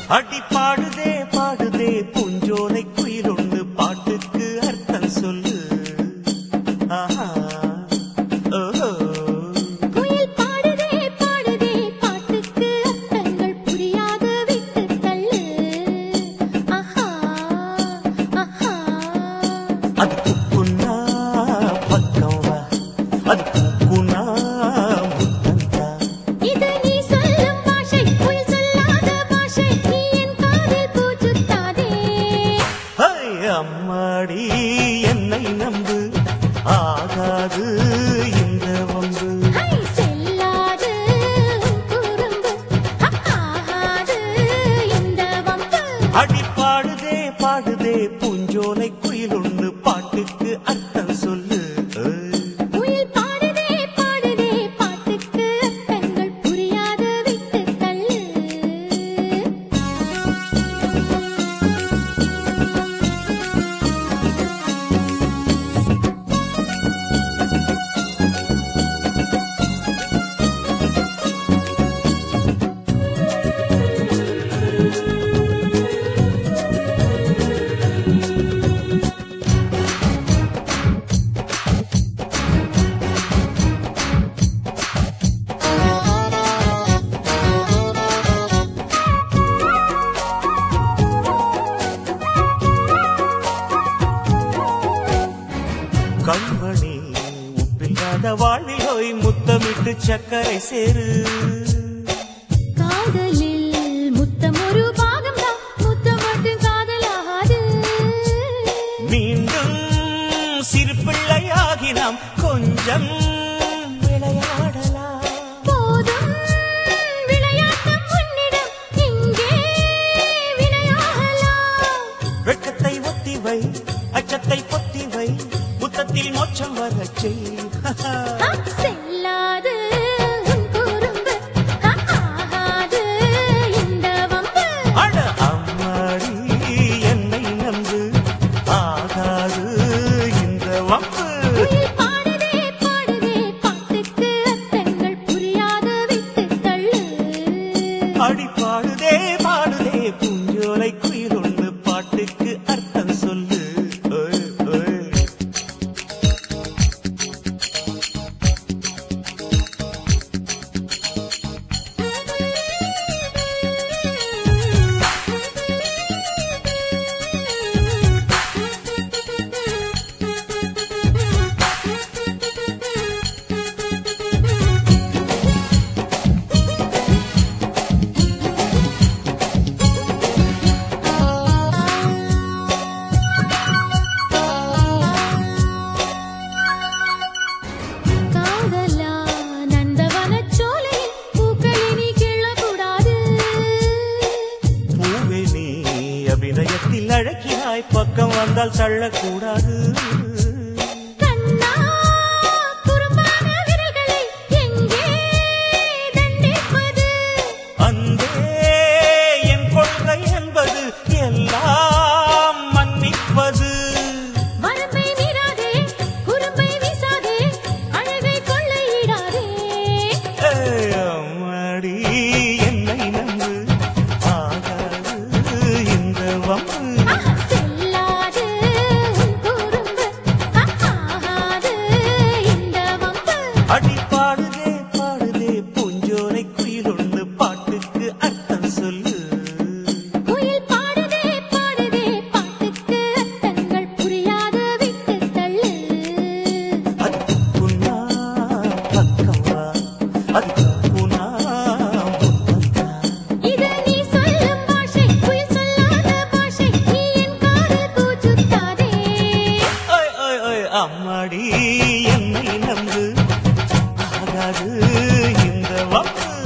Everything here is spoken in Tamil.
அடி பாடுதே பாடுதே பூஞ்சோலை குயில் ஒண்ணு பாட்டுக்கு அர்த்தம் சொல்லு ஆஹா ஓஹோ குயில் பாடுதே பாடுதே பாட்டுக்கு அர்த்தங்கள் புரியாத விட்டு தள்ளு ஆஹா ஆஹா அது குக்குன்னா பக்கம் வா அது குக்குனா முத்தந்தா இது நீ சொல்லும் பாஷை குயில் சொல்லாத பாஷை நீ என் காதில் பூச்சுத்தாதே ஹை, அம்மாடி என்னை நம்பு ஆகாது இந்த வம்பு ஹை செல்லாது குறும்பு ஆகாது இந்த வம்பு அடி பாடுதே பாடுதே பூஞ்சோலை குயில் ஒண்ணு பாட்டுக்கு அர்த்தம் சொல்லு ஏய். குயில் பாடுதே பாடுதே பாட்டுக்கு அர்த்தங்கள் புரியாத விட்டு தள்ளு கண்மணி உப்பில்லாத வாழ்விலோய் முத்தமிட்டு சக்கரை சேரு காதலில் முத்தம் ஒரு பாகம் தான் முத்தம் மட்டும் காதலாகாது மீண்டும் சிறு பிள்ளையாகி நாம் கொஞ்சம் விளையாடலாம் போதும் விளையாட்டம் உன்னிடம் இங்கே விளையாடலாம் வெட்கத்தை ஒத்தி வை அச்சத்தை பொத்தி வை முத்தத்தில் மோட்சம் வரச் செய் ஆ, செல்லாது உன் குறும்பு ஆ, ஆகாது இந்த வம்பு அட அம்மாடி என்னை நம்பு ஆகாது இந்த வம்பு குயில் பாடுதே பாடுதே பாட்டுக்கு அர்த்தங்கள் புரியாத விட்டு தள்ளு அடி பாடுதே பாடுதே பூஞ்சோலை குயில் ஒண்ணு பாட்டுக்கு அர்த்தம் சொல்லு ஓய், ஓய். காதலா நந்தவனச் சோலையில் பூக்களை நீ கிள்ளக்கூடாது. பூவே நீ அபிநயத்தில் அழகினாய் பக்கம் வந்தால் தள்ளக்கூடாது கண்ணா, குறும்பான விரல்களை எங்கே தண்டிப்பது? அன்பே என் கொள்கை என்பது எல்லாம் மன்னிப்பது வரம்பை மீறாதே, குறும்பை வீசாதே, அழகை கொள்ளையிடாதே. ஏய், அம்மாடி என்னை நம்பு ஆகாது இந்த வம்பு ஆஹா, செல்லாது உன் குறும்பு, ஆகாது இந்த வம்பு. அடி பாடுதே பாடுதே பூஞ்சோலை குயில் ஒண்ணு பாட்டுக்கு அர்த்தம் சொல்லு குயில் பாடுதே பாடுதே பாட்டுக்கு அர்த்தங்கள் புரியாத விட்டு தள்ளு அது புன்னா பக்கம் வா அது புனா முத்தந்தா இது நீ சொல்லும் பாஷை குயில் சொல்லாத பாஷை நீ என் காதில் பூச்சுத்தாதே ஓய் ஓய் ஓய் அம்மாடி என்னை நம்பு ஆகாது இந்த வம்பு